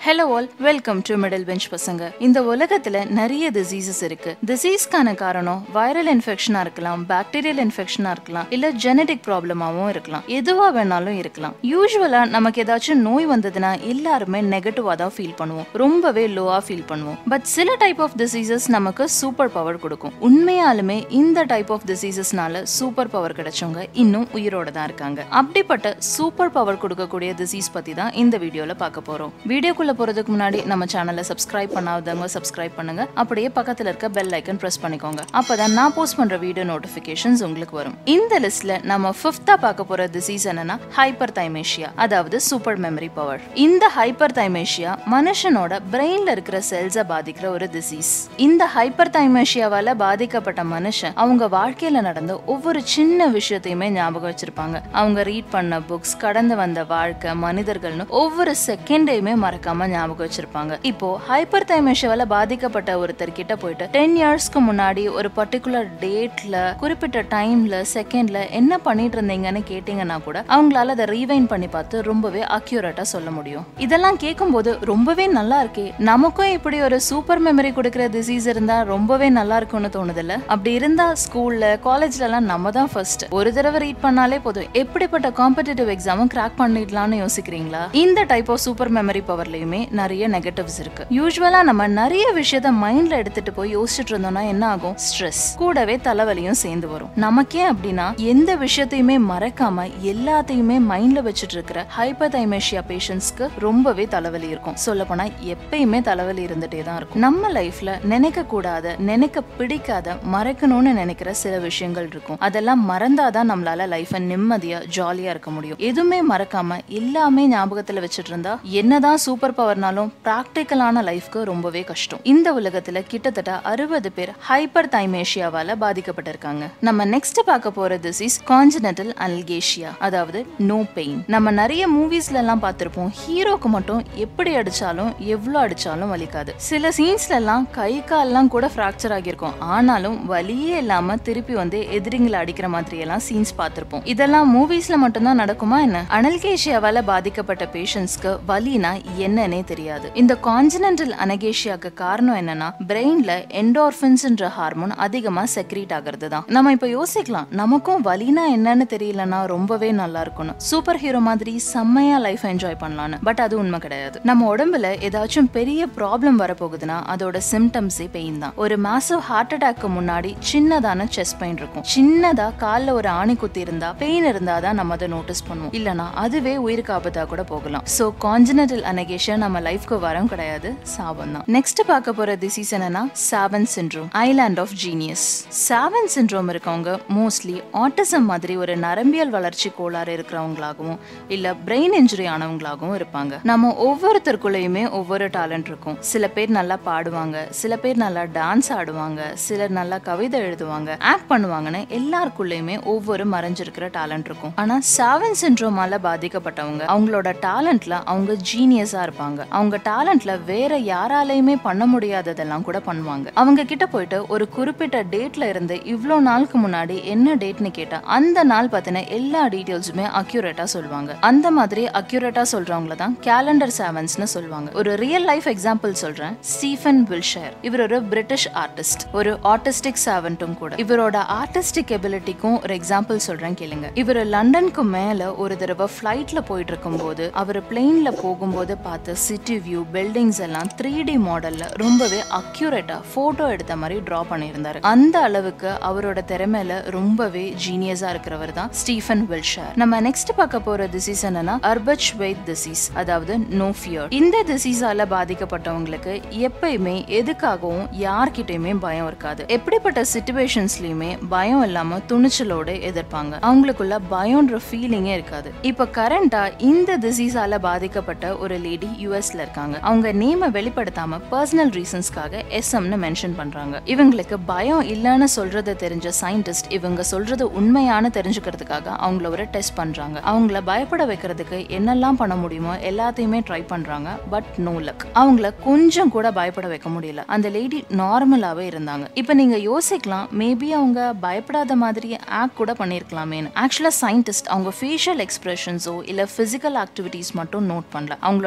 hello all welcome to middle bench பசங்க இந்த உலகத்துல நிறைய டிசீசஸ் இருக்கு டிசீஸ்க்கான காரணம் வைரல் இன்ஃபெக்ஷனா இருக்கலாம் பாக்டீரியல் இன்ஃபெக்ஷனா இருக்கலாம் இல்ல ஜெனடிக் ப்ராப்ளமாவும் இருக்கலாம் எதுவா வேணாலும் இருக்கலாம் யூஸ்வலா நமக்கு ஏதாச்சும் நோய் வந்ததுன்னா எல்லாருமே நெகட்டிவா தான் ஃபீல் பண்ணுவோம் ரொம்பவே லோவா ஃபீல் பண்ணுவோம் பட் சில டைப் ஆஃப் டிசீசஸ் நமக்கு சூப்பர் பவர் கொடுக்கும் உண்மையாலுமே இந்த டைப் ஆஃப் டிசீசஸ்னால சூப்பர் பவர் கிடைச்சவங்க இன்னும் உயிரோட தான் இருக்காங்க அப்படிப்பட்ட சூப்பர் பவர் கொடுக்கக்கூடிய டிசீஸ் பத்தி தான் இந்த வீடியோல பார்க்க போறோம் வீடியோக்குள்ள போறதுக்கு முன்னாடி நம்ம சேனலை சப்ஸ்கிரைப் பண்ணாதவங்க சப்ஸ்கிரைப் பண்ணுங்க அப்படியே பக்கத்துல இருக்க பெல் ஐக்கன் பிரஸ் பண்ணிக்கோங்க அப்பதான் நான் போஸ்ட் பண்ற வீடியோ நோட்டிபிகேஷன்ஸ் உங்களுக்கு வரும் இந்த லிஸ்ட்ல நம்ம ஃபிஃப்த்தா பார்க்க போற டிசீஸ் என்னன்னா ஹைப்பர் தைமேஷியா அதாவது சூப்பர் மெமரி பவர் இந்த ஹைப்பர் தைமேஷியா மனுஷனோட பிரெயின்ல இருக்கிற செல்ஸை பாதிக்கிற ஒரு டிசீஸ் இந்த ஹைப்பர் தைமேஷியாவால பாதிக்கப்பட்ட மனுஷன் அவங்க வாழ்க்கையில நடந்த ஒவ்வொரு சின்ன விஷயத்தையுமே ஞாபகம் வச்சிருப்பாங்க அவங்க ரீட் பண்ண புக்ஸ் கடந்து வந்த வாழ்க்கை மனிதர்கள்னு ஒவ்வொரு செகண்டையுமே மறக்காம ஞாபகம் வச்சிருப்பாங்க இப்போ ஹைப்பர் தைமேஷியாவால பாதிக்கப்பட்ட ஒருத்தர் கிட்ட போயிட்டு டென் இயர்ஸ்க்கு முன்னாடி ஒரு பர்டிகுலர் டேட்ல குறிப்பிட்ட டைம்ல செகண்ட்ல என்ன பண்ணிட்டு இருந்தீங்கன்னு கேட்டீங்கன்னா கூட அவங்களால அதை ரீவைன் பண்ணி பார்த்து ரொம்பவே அக்யூரேட்டா சொல்ல முடியும் இதெல்லாம் கேட்கும்போது ரொம்பவே நல்லா இருக்கே நமக்கும் இப்படி ஒரு சூப்பர் மெமரி கொடுக்கிற டிசீஸ் இருந்தா ரொம்பவே நல்லா இருக்கும்னு தோணுதுல்ல அப்படி இருந்தா ஸ்கூல்ல காலேஜ்ல எல்லாம் நம்ம தான் ஃபர்ஸ்ட் ஒரு தடவை ரீட் பண்ணாலே போதும் எப்படிப்பட்ட காம்படிட்டிவ் எக்ஸாமும் கிராக் பண்ணிடலாம்னு யோசிக்கிறீங்களா இந்த டைப் ஆஃப் சூப்பர் மெமரி பவர்லயுமே நிறைய நெகட்டிவ்ஸ் இருக்கு யூஸ்வலா நம்ம நிறைய விஷயத்த மைண்ட்ல எடுத்துட்டு போய் யோசிச்சுட்டு இருந்தோம்னா என்ன ஆகும் ஸ்ட்ரெஸ் கூடவே தலைவலியும் சேர்ந்து வரும் நமக்கே அப்படின்னா எந்த விஷயத்தையுமே மறக்காம எல்லாத்தையுமே மைண்ட்ல வச்சுட்டு இருக்கிற ஹைப்பர் தைமேஷியா பேஷண்ட்ஸ்க்கு ரொம்பவே தலைவலி இருக்கும் சொல்ல போனா எப்பயுமே தலைவலி இருந்துட்டே தான் இருக்கும் நம்ம லைஃப்ல நினைக்க கூடாத நினைக்க பிடிக்காத மறக்கணும்னு நினைக்கிற சில விஷயங்கள் இருக்கும் அதெல்லாம் மறந்தாதான் நம்மளால லைஃபை நிம்மதியா ஜாலியா இருக்க முடியும் எதுவுமே மறக்காம எல்லாமே ஞாபகத்துல வச்சுட்டு இருந்தா என்னதான் சூப்பர் பவர்னாலும் பிராக்டிக்கலான லைஃப்க்கு ரொம்பவே கஷ்டம் இந்த உலகத்துல கிட்டத்தட்ட அறுபது பேர் ஹைப்பர் தைமேஷியாவால பாதிக்கப்பட்டிருக்காங்க நம்ம நெக்ஸ்ட் பார்க்க போற டிசீஸ் கான்ஜினட்டல் அல்கேஷியா அதாவது நோ பெயின் நம்ம நிறைய மூவிஸ்ல எல்லாம் பார்த்திருப்போம் ஹீரோக்கு மட்டும் எப்படி அடிச்சாலும் எவ்வளவு அடிச்சாலும் வலிக்காது சில சீன்ஸ்ல எல்லாம் கை கால்லாம் கூட ஃப்ராக்சர் ஆகியிருக்கும் ஆனாலும் வலியே இல்லாம திருப்பி வந்து எதிரிங்களை அடிக்கிற மாதிரி எல்லாம் சீன்ஸ் பார்த்திருப்போம் இதெல்லாம் மூவிஸ்ல மட்டும்தான் நடக்குமா என்ன அனல்கேஷியாவால பாதிக்கப்பட்ட பேஷண்ட்ஸ்க்கு வலினா என்னன்னே தெரியாது இந்த கான்ஜினென்டல் அனகேஷியாக்கு காரணம் என்னன்னா பிரெயின்ல என்டோர்பின்ஸ்ன்ற ஹார்மோன் அதிகமா செக்ரீட் ஆகிறது தான் நம்ம இப்ப யோசிக்கலாம் நமக்கும் வலினா என்னன்னு தெரியலனா ரொம்பவே நல்லா இருக்கணும் சூப்பர் ஹீரோ மாதிரி செம்மையா லைஃப் என்ஜாய் பண்ணலாம்னு பட் அது உண்மை கிடையாது நம்ம உடம்புல ஏதாச்சும் பெரிய ப்ராப்ளம் வரப்போகுதுன்னா அதோட சிம்டம்ஸே பெயின் தான் ஒரு மாசம் ஹார்ட் அட்டாக்கு முன்னாடி சின்னதான செஸ்ட் பெயின் இருக்கும் சின்னதா கால்ல ஒரு ஆணி குத்தி இருந்தா பெயின் இருந்தா தான் நம்ம அதை நோட்டீஸ் பண்ணுவோம் இல்லனா அதுவே உயிருக்கு ஆபத்தா கூட போகலாம் சோ கான்ஜினட்டல் அனகேஷன் நம்ம லைஃப்க்கு வரம் கிடையாது சாபம் தான் நெக்ஸ்ட் பார்க்க போற டிசீஸ் என்னன்னா savant syndrome island of genius savant syndrome இருக்கவங்க மோஸ்ட்லி ஆட்டிசம் மாதிரி ஒரு நரம்பியல் வளர்ச்சி கோளாறு இருக்கிறவங்களாகவும் இல்ல பிரெயின் இன்ஜுரி ஆனவங்களாகவும் இருப்பாங்க நம்ம ஒவ்வொருத்தருக்குள்ளேயுமே ஒவ்வொரு டேலண்ட் இருக்கும் சில பேர் நல்லா பாடுவாங்க சில பேர் நல்லா டான்ஸ் ஆடுவாங்க சிலர் நல்லா கவிதை எழுதுவாங்க ஆக்ட் பண்ணுவாங்கன்னு எல்லாருக்குள்ளேயுமே ஒவ்வொரு மறைஞ்சிருக்கிற டேலண்ட் இருக்கும் ஆனா சாவன் சிண்ட்ரோமால பாதிக்கப்பட்டவங்க அவங்களோட டேலண்ட்ல அவங்க ஜீனியஸா இருப்பாங்க அவங்க டேலண்ட்ல வேற யாராலையுமே பண்ண முடியாததெல்லாம் கூட பண்ணுவாங்க அவங்க கிட்ட போயிட்டு ஒரு குறிப்பிட்ட டேட்ல இருந்து இவ்வளோ நாளுக்கு முன்னாடி என்ன டேட்னு கேட்டா அந்த நாள் பத்தின எல்லா டீட்டெயில்ஸுமே அக்யூரேட்டா சொல்லுவாங்க அந்த மாதிரி அக்யூரேட்டா சொல்றவங்கள தான் கேலண்டர் சாவன்ஸ்னு சொல்லுவாங்க ஒரு ரியல் லைஃப் எக்ஸாம்பிள் சொல்றேன் ஸ்டீஃபன் வில்ஷயர் இவர் ஒரு பிரிட்டிஷ் ஆர்டிஸ்ட் ஒரு ஆர்டிஸ்டிக் சாவன்ட்டும் கூட இவரோட ஆர்டிஸ்டிக் எபிலிட்டிக்கும் ஒரு எக்ஸாம்பிள் சொல்றேன் கேளுங்க இவர் லண்டனுக்கு மேல ஒரு தடவை ஃபிளைட்ல போயிட்டு இருக்கும்போது அவர் பிளெயின்ல போகும்போது பார்த்த சிட்டி வியூ பில்டிங்ஸ் எல்லாம் த்ரீ டி மாடல்ல ரொம்பவே அக்யூரேட்டா போட்டோ எடுத்த மாதிரி டிரா பண்ணியிருந்தாரு அந்த அளவுக்கு அவரோட திறமையில ரொம்பவே ஜீனியஸா இருக்கிறவர் தான் ஸ்டீஃபன் வில்ஷர் நம்ம நெக்ஸ்ட் பார்க்க போற டிசீஸ் என்னன்னா அர்பச் வெய்த் டிசீஸ் அதாவது நோ ஃபியர் இந்த டிசீஸால பாதிக்கப்பட்டவங்களுக்கு எப்பயுமே எதுக்காகவும் யார்கிட்டயுமே பயம் இருக்காது எப்படிப்பட்ட சுச்சுவேஷன்ஸ்லயுமே பயம் இல்லாம துணிச்சலோட எதிர்ப்பாங்க அவங்களுக்குள்ள பயம்ன்ற ஃபீலிங்கே இருக்காது இப்ப கரண்டா இந்த டிசீஸால பாதிக்கப்பட்ட ஒரு லேடி யூஎஸ்ல இருக்காங்க அவங்க நேம வெளிப்படுத்தாம பர்சனல் ரீசன்ஸ்க்காக எஸ்எம்னு மென்ஷன் பண்றாங்க இவங்களுக்கு பயம் இல்லைன்னு சொல்றத தெரிஞ்ச சயின்டிஸ்ட் இவங்க சொல்றது உண்மையான தெரிஞ்சுக்கிறதுக்காக அவங்கள ஒரு டெஸ்ட் பண்றாங்க அவங்கள பயப்பட வைக்கிறதுக்கு என்னெல்லாம் பண்ண முடியுமோ எல்லாத்தையுமே ட்ரை பண்றாங்க பட் நோ லக் அவங்கள கொஞ்சம் கூட பயப்பட வைக்க முடியல அந்த லேடி நார்மலாவே இருந்தாங்க இப்ப நீங்க யோசிக்கலாம் மேபி அவங்க பயப்படாத மாதிரி ஆக்ட் கூட பண்ணிருக்கலாமேன்னு ஆக்சுவலா சயின்டிஸ்ட் அவங்க ஃபேஷியல் எக்ஸ்பிரஷன்ஸோ இல்ல பிசிக்கல் ஆக்டிவிட்டிஸ் மட்டும் நோட் பண்ணல அவங்களோட பிரெயின்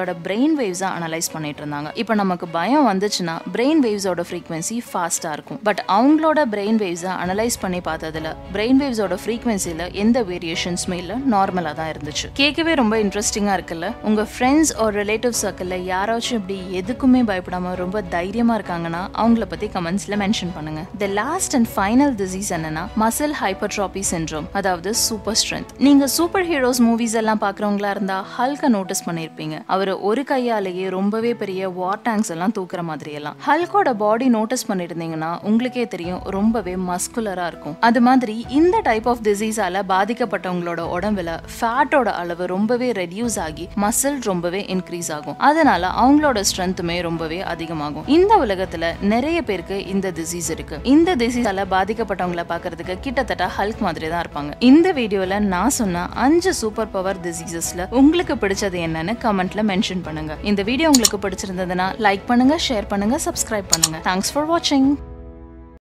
பிரெயின் வேவ்ஸா அனலைஸ் பண்ணிட்டு இருந்தாங்க இப்போ நமக்கு பயம் வந்துச்சுன்னா பிரெயின் வேவ்ஸோட ஃப்ரீக்வன்சி ஃபாஸ்டா இருக்கும் பட் அவங்களோட பிரெயின் வேவ்ஸை அனலைஸ் பண்ணி பார்த்ததுல பிரெயின் வேவ்ஸோட ஃப்ரீக்வன்சில எந்த வேரியேஷன்ஸுமே இல்ல நார்மலா தான் இருந்துச்சு கேட்கவே ரொம்ப இன்ட்ரெஸ்டிங்கா இருக்குல்ல உங்க ஃப்ரெண்ட்ஸ் ஒரு ரிலேட்டிவ் சர்க்கிள்ல யாராச்சும் இப்படி எதுக்குமே பயப்படாம ரொம்ப தைரியமா இருக்காங்கன்னா அவங்கள பத்தி கமெண்ட்ஸ்ல மென்ஷன் பண்ணுங்க the last and final disease என்னன்னா மசில் ஹைப்பர்ட்ராபி சிண்ட்ரோம் அதாவது சூப்பர் ஸ்ட்ரென்த் நீங்க சூப்பர் ஹீரோஸ் மூவிஸ் எல்லாம் பாக்குறவங்களா இருந்தா ஹல்க நோட்டீஸ் பண்ணிருப்பீங்க அவர் ஒரு கையாலேயே ரொம்பவே பெரிய வார் டேங்க்ஸ் எல்லாம் தூக்குற மாதிரி எல்லாம் ஹல்கோட பாடி நோட்டீஸ் பண்ணிருந்தீங்கன்னா உங்களுக்கே தெரியும் ரொம்பவே மஸ்குலரா இருக்கும் அது மாதிரி இந்த டைப் ஆஃப் டிசீஸால பாதிக்கப்பட்டவங்களோட உடம்புல ஃபேட்டோட அளவு ரொம்பவே ரெடியூஸ் ஆகி மசில் ரொம்பவே இன்க்ரீஸ் ஆகும் அதனால அவங்களோட ஸ்ட்ரென்த்துமே ரொம்பவே அதிகமாகும் இந்த உலகத்துல நிறைய பேருக்கு இந்த டிசீஸ் இருக்கு இந்த டிசீஸால பாதிக்கப்பட்டவங்கள பாக்குறதுக்கு கிட்டத்தட்ட ஹல்க் மாதிரி தான் இருப்பாங்க இந்த வீடியோல நான் சொன்ன அஞ்சு சூப்பர் பவர் டிசீசஸ்ல உங்களுக்கு பிடிச்சது என்னன்னு கமெண்ட்ல மென்ஷன் பண்ணுங்க இந்த வீடியோ உங்களுக்கு பிடிச்சிருந்ததுன்னா லைக் பண்ணுங்க ஷேர் பண்ணுங்க சப்ஸ்கிரைப் பண்ணுங்க தேங்க்ஸ் ஃபார் வாட்சிங்